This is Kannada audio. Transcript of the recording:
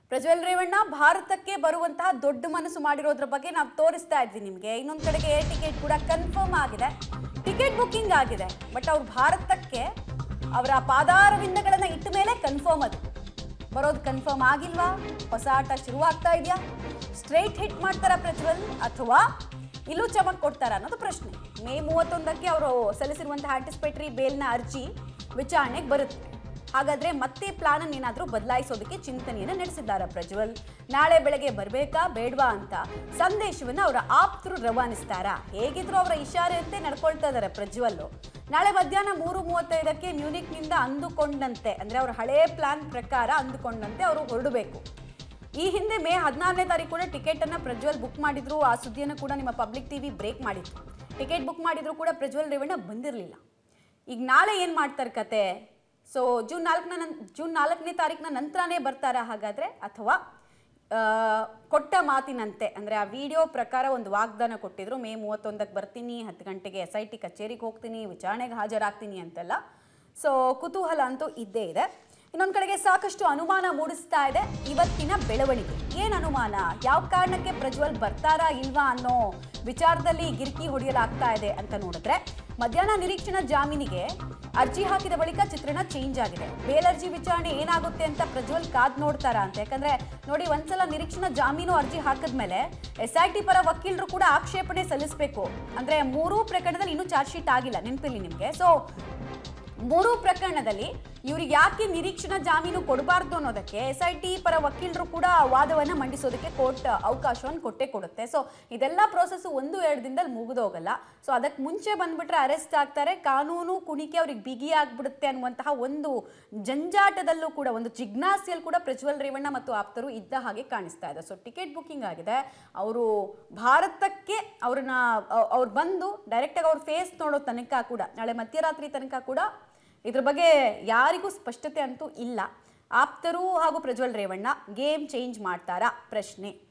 ಪ್ರಜ್ವಲ್ ರೇವಣ್ಣ ಭಾರತಕ್ಕೆ ಬರುವಂತಹ ದೊಡ್ಡ ಮನಸ್ಸು ಮಾಡಿರೋದ್ರ ಬಗ್ಗೆ ನಾವು ತೋರಿಸ್ತಾ ಇದ್ವಿ ನಿಮಗೆ ಇನ್ನೊಂದು ಕಡೆಗೆ ಏರ್ ಟಿಕೆಟ್ ಕೂಡ ಕನ್ಫರ್ಮ್ ಆಗಿದೆ ಟಿಕೆಟ್ ಬುಕ್ಕಿಂಗ್ ಆಗಿದೆ ಬಟ್ ಅವ್ರು ಭಾರತಕ್ಕೆ ಅವರ ಪಾದಾರವಿಂದಗಳನ್ನ ಇಟ್ಟ ಮೇಲೆ ಕನ್ಫರ್ಮ್ ಅದು ಬರೋದು ಕನ್ಫರ್ಮ್ ಆಗಿಲ್ವಾ ಹೊಸ ಆಟ ಶುರುವಾಗ್ತಾ ಇದೆಯಾ ಸ್ಟ್ರೈಟ್ ಹಿಟ್ ಮಾಡ್ತಾರಾ ಪ್ರಜ್ವಲ್ ಅಥವಾ ಇಲ್ಲೂ ಚಮಕ್ ಕೊಡ್ತಾರ ಅನ್ನೋದು ಪ್ರಶ್ನೆ ಮೇ ಮೂವತ್ತೊಂದಕ್ಕೆ ಅವರು ಸಲ್ಲಿಸಿರುವಂತಹ ಆಂಟಿಸಿಪೇಟರಿ ಬೇಲ್ನ ಅರ್ಜಿ ವಿಚಾರಣೆಗೆ ಬರುತ್ತೆ ಹಾಗಾದ್ರೆ ಮತ್ತೆ ಪ್ಲಾನ್ ಅನ್ನು ಏನಾದರೂ ಬದಲಾಯಿಸೋದಕ್ಕೆ ಚಿಂತನೆಯನ್ನು ನಡೆಸಿದ್ದಾರೆ ಪ್ರಜ್ವಲ್ ನಾಳೆ ಬೆಳಗ್ಗೆ ಬರಬೇಕಾ ಬೇಡವಾ ಅಂತ ಸಂದೇಶವನ್ನು ಅವರ ಆಪ್ತರು ರವಾನಿಸ್ತಾರಾ ಹೇಗಿದ್ರು ಅವರ ಇಶಾರೆಯಂತೆ ನಡ್ಕೊಳ್ತಾ ಇದ್ದಾರೆ ಪ್ರಜ್ವಲ್ ನಾಳೆ ಮಧ್ಯಾಹ್ನ ಮೂರು ಮೂವತ್ತೈದಕ್ಕೆ ಮ್ಯೂನಿಕ್ನಿಂದ ಅಂದುಕೊಂಡಂತೆ ಅಂದ್ರೆ ಅವರ ಹಳೇ ಪ್ಲಾನ್ ಪ್ರಕಾರ ಅಂದುಕೊಂಡಂತೆ ಅವರು ಹೊರಡಬೇಕು ಈ ಹಿಂದೆ ಮೇ ಹದಿನಾರನೇ ತಾರೀಕು ಕೂಡ ಟಿಕೆಟ್ ಅನ್ನ ಪ್ರಜ್ವಲ್ ಬುಕ್ ಮಾಡಿದ್ರು ಆ ಸುದ್ದಿಯನ್ನು ಕೂಡ ನಿಮ್ಮ ಪಬ್ಲಿಕ್ ಟಿವಿ ಬ್ರೇಕ್ ಮಾಡಿತ್ತು ಟಿಕೆಟ್ ಬುಕ್ ಮಾಡಿದ್ರು ಕೂಡ ಪ್ರಜ್ವಲ್ ರೇವಣ್ಣ ಬಂದಿರಲಿಲ್ಲ ಈಗ ನಾಳೆ ಏನು ಮಾಡ್ತಾರೆ ಕತೆ ಸೊ ಜೂನ್ ನಾಲ್ಕನ ನನ್ ಜೂನ್ ನಾಲ್ಕನೇ ತಾರೀಕಿನ ನಂತರನೇ ಬರ್ತಾರಾ ಹಾಗಾದರೆ ಅಥವಾ ಆ, ಕೊಟ್ಟ ಮಾತಿನಂತೆ ಅಂದರೆ ಆ ವಿಡಿಯೋ ಪ್ರಕಾರ ಒಂದು ವಾಗ್ದಾನ ಕೊಟ್ಟಿದ್ರು ಮೇ ಮೂವತ್ತೊಂದಕ್ಕೆ ಬರ್ತೀನಿ ಹತ್ತು ಗಂಟೆಗೆ ಎಸ್ ಐ ಟಿ ಕಚೇರಿಗೆ ಹೋಗ್ತೀನಿ ವಿಚಾರಣೆಗೆ ಹಾಜರಾಗ್ತೀನಿ ಅಂತೆಲ್ಲ ಸೊ ಕುತೂಹಲ ಅಂತೂ ಇದ್ದೇ ಇದೆ ಇನ್ನೊಂದು ಕಡೆಗೆ ಸಾಕಷ್ಟು ಅನುಮಾನ ಮೂಡಿಸ್ತಾ ಇದೆ ಇವತ್ತಿನ ಬೆಳವಣಿಗೆ ಏನು ಅನುಮಾನ ಯಾವ ಕಾರಣಕ್ಕೆ ಪ್ರಜ್ವಲ್ ಬರ್ತಾರಾ ಇಲ್ವಾ ಅನ್ನೋ ವಿಚಾರದಲ್ಲಿ ಗಿರ್ಕಿ ಹೊಡೆಯಲಾಗ್ತಾ ಇದೆ ಅಂತ ನೋಡಿದ್ರೆ ಮಧ್ಯಾಹ್ನ ನಿರೀಕ್ಷಣಾ ಜಾಮೀನಿಗೆ ಅರ್ಜಿ ಹಾಕಿದ ಬಳಿಕ ಚಿತ್ರಣ ಚೇಂಜ್ ಆಗಿದೆ ಬೇಲರ್ಜಿ ವಿಚಾರಣೆ ಏನಾಗುತ್ತೆ ಅಂತ ಪ್ರಜ್ವಲ್ ಕಾದ್ ನೋಡ್ತಾರಾ ಅಂತ ಯಾಕಂದ್ರೆ ನೋಡಿ ಒಂದ್ಸಲ ನಿರೀಕ್ಷಣಾ ಜಾಮೀನು ಅರ್ಜಿ ಹಾಕಿದ್ಮೇಲೆ ಎಸ್ ಐ ಟಿ ಪರ ವಕೀಲರು ಕೂಡ ಆಕ್ಷೇಪಣೆ ಸಲ್ಲಿಸಬೇಕು ಅಂದ್ರೆ ಮೂರೂ ಪ್ರಕರಣದಲ್ಲಿ ಇನ್ನೂ ಚಾರ್ಜ್ ಶೀಟ್ ಆಗಿಲ್ಲ ನೆನಪಿಲ್ಲಿ ನಿಮಗೆ ಸೊ ಮೂರು ಪ್ರಕರಣದಲ್ಲಿ ಇವ್ರಿಗೆ ಯಾಕೆ ನಿರೀಕ್ಷಣಾ ಜಾಮೀನು ಕೊಡಬಾರ್ದು ಅನ್ನೋದಕ್ಕೆ ಎಸ್ ಐ ಟಿ ಪರ ವಕೀಲರು ಕೂಡ ವಾದವನ್ನು ಮಂಡಿಸೋದಕ್ಕೆ ಕೋರ್ಟ್ ಅವಕಾಶವನ್ನು ಕೊಟ್ಟೇ ಕೊಡುತ್ತೆ ಸೊ ಇದೆಲ್ಲ ಪ್ರೋಸೆಸ್ ಒಂದು ಎರಡು ದಿನದಲ್ಲಿ ಮುಗಿದೋಗಲ್ಲ ಸೊ ಅದಕ್ಕೆ ಮುಂಚೆ ಬಂದ್ಬಿಟ್ರೆ ಅರೆಸ್ಟ್ ಆಗ್ತಾರೆ ಕಾನೂನು ಕುಣಿಕೆ ಅವ್ರಿಗೆ ಬಿಗಿ ಆಗ್ಬಿಡುತ್ತೆ ಅನ್ನುವಂತಹ ಒಂದು ಜಂಜಾಟದಲ್ಲೂ ಕೂಡ ಒಂದು ಜಿಜ್ಞಾಸೆಯಲ್ಲಿ ಕೂಡ ಪ್ರಜ್ವಲ್ ರೇವಣ್ಣ ಮತ್ತು ಆಪ್ತರು ಇದ್ದ ಹಾಗೆ ಕಾಣಿಸ್ತಾ ಇದೆ ಸೊ ಟಿಕೆಟ್ ಬುಕ್ಕಿಂಗ್ ಆಗಿದೆ ಅವರು ಭಾರತಕ್ಕೆ ಅವ್ರನ್ನ ಅವ್ರು ಬಂದು ಡೈರೆಕ್ಟಾಗಿ ಅವ್ರ ಫೇಸ್ ನೋಡೋ ತನಕ ಕೂಡ ನಾಳೆ ಮಧ್ಯರಾತ್ರಿ ತನಕ ಕೂಡ ಇದ್ರ ಬಗ್ಗೆ ಯಾರಿಗೂ ಸ್ಪಷ್ಟತೆ ಅಂತೂ ಇಲ್ಲ ಆಪ್ತರು ಹಾಗೂ ಪ್ರಜ್ವಲ್ ರೇವಣ್ಣ ಗೇಮ್ ಚೇಂಜ್ ಮಾಡ್ತಾರಾ ಪ್ರಶ್ನೆ